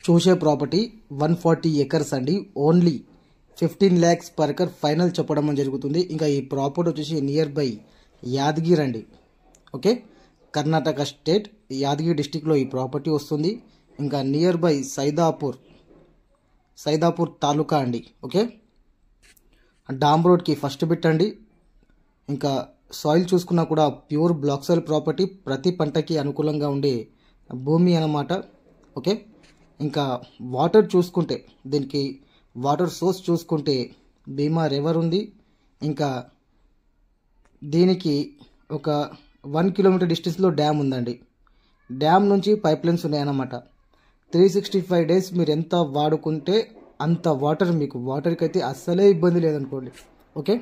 చూసే property one forty acres అండి only fifteen lakhs per acre final చెప్పడం జరుగుతుంది ఇంకా ఈ ప్రాపర్టీ వచ్చేసి నియర్ బై యాదగిరి అండి ఓకే కర్ణాటక స్టేట్ యాదగిరి డిస్టిక్లో ఈ ప్రాపర్టీ వస్తుంది ఇంకా నియర్ బై సైదాపూర్ సైదాపూర్ తాలూకా అండి ఓకే డామ్ రోడ్కి ఫస్ట్ బిట్ అండి ఇంకా సాయిల్ చూసుకున్నా కూడా ప్యూర్ బ్లాక్ సాయిల్ ప్రాపర్టీ ప్రతి పంటకి అనుకూలంగా ఉండే భూమి అన్నమాట ఓకే ఇంకా వాటర్ చూసుకుంటే దీనికి వాటర్ సోర్స్ చూసుకుంటే భీమా రివర్ ఉంది ఇంకా దీనికి ఒక వన్ కిలోమీటర్ డిస్టెన్స్లో డ్యామ్ ఉందండి డ్యామ్ నుంచి పైప్ లైన్స్ ఉన్నాయన్నమాట త్రీ సిక్స్టీ ఫైవ్ డేస్ మీరు ఎంత వాడుకుంటే అంత వాటర్ మీకు వాటర్కి అయితే అస్సలే ఇబ్బంది లేదనుకోండి ఓకే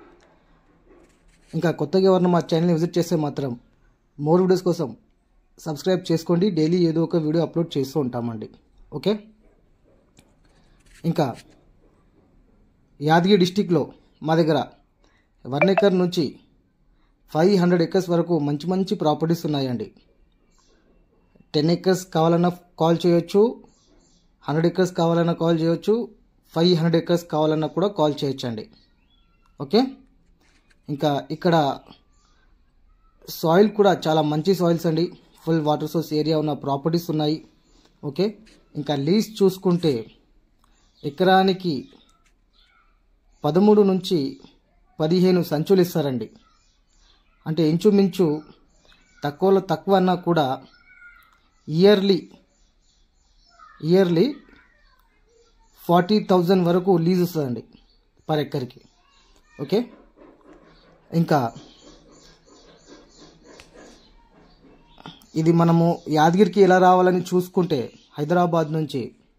ఇంకా కొత్తగా ఎవరన్నా మా ఛానల్ని విజిట్ చేస్తే మాత్రం మోర్ వీడియోస్ కోసం సబ్స్క్రైబ్ చేసుకోండి డైలీ ఏదో ఒక వీడియో అప్లోడ్ చేస్తూ ఉంటామండి ఓకే ఇంకా యాదగిరి డిస్టిక్లో మా దగ్గర వన్ ఎకర్ నుంచి ఫైవ్ హండ్రెడ్ ఎకర్స్ వరకు మంచి మంచి ప్రాపర్టీస్ ఉన్నాయండి టెన్ ఎకర్స్ కావాలన్నా కాల్ చేయొచ్చు హండ్రెడ్ ఎకర్స్ కావాలన్నా కాల్ చేయొచ్చు ఫైవ్ హండ్రెడ్ ఎకర్స్ కావాలన్నా కూడా కాల్ చేయొచ్చండి ఓకే ఇంకా ఇక్కడ సాయిల్ కూడా చాలా మంచి సాయిల్స్ అండి ఫుల్ వాటర్ సోర్స్ ఏరియా ఉన్న ప్రాపర్టీస్ ఉన్నాయి ఓకే ఇంకా లీజ్ చూసుకుంటే ఎకరానికి పదమూడు నుంచి పదిహేను సంచులు ఇస్తారండి అంటే ఇంచుమించు తక్కువలో తక్కువ అన్నా కూడా ఇయర్లీ ఇయర్లీ ఫార్టీ థౌజండ్ వరకు లీజ్ వస్తుందండి పర్ ఎక్కర్కి ఓకే ఇంకా ఇది మనము యాదగిరికి ఎలా రావాలని చూసుకుంటే హైదరాబాద్ నుంచి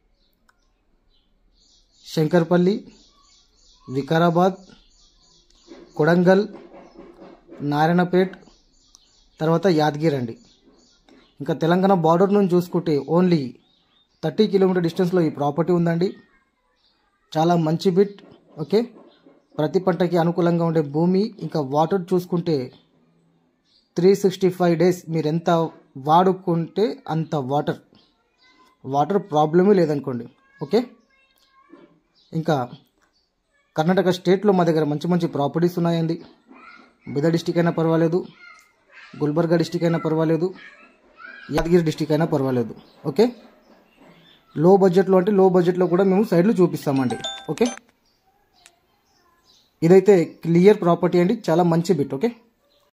శంకర్పల్లి వికారాబాద్ కొడంగల్ నారాయణపేట్ తర్వాత యాదగిరి అండి ఇంకా తెలంగాణ బార్డర్ నుంచి చూసుకుంటే ఓన్లీ థర్టీ కిలోమీటర్ డిస్టెన్స్లో ఈ ప్రాపర్టీ ఉందండి చాలా మంచి బిట్ ఓకే ప్రతి పంటకి అనుకూలంగా ఉండే భూమి ఇంకా వాటర్ చూసుకుంటే త్రీ సిక్స్టీ ఫైవ్ డేస్ మీరు ఎంత వాడుకుంటే అంత వాటర్ వాటర్ ప్రాబ్లమే లేదనుకోండి ఓకే ఇంకా కర్ణాటక స్టేట్లో మా దగ్గర మంచి మంచి ప్రాపర్టీస్ ఉన్నాయండి బిద డిస్టిక్ అయినా పర్వాలేదు గుల్బర్గా డిస్టిక్ అయినా పర్వాలేదు యాదగిరి డిస్టిక్ అయినా పర్వాలేదు ఓకే లో బడ్జెట్లో అంటే లో బడ్జెట్లో కూడా మేము సైడ్లు చూపిస్తామండి ఓకే ఇదైతే క్లియర్ ప్రాపర్టీ అండి చాలా మంచి బిట్ ఓకే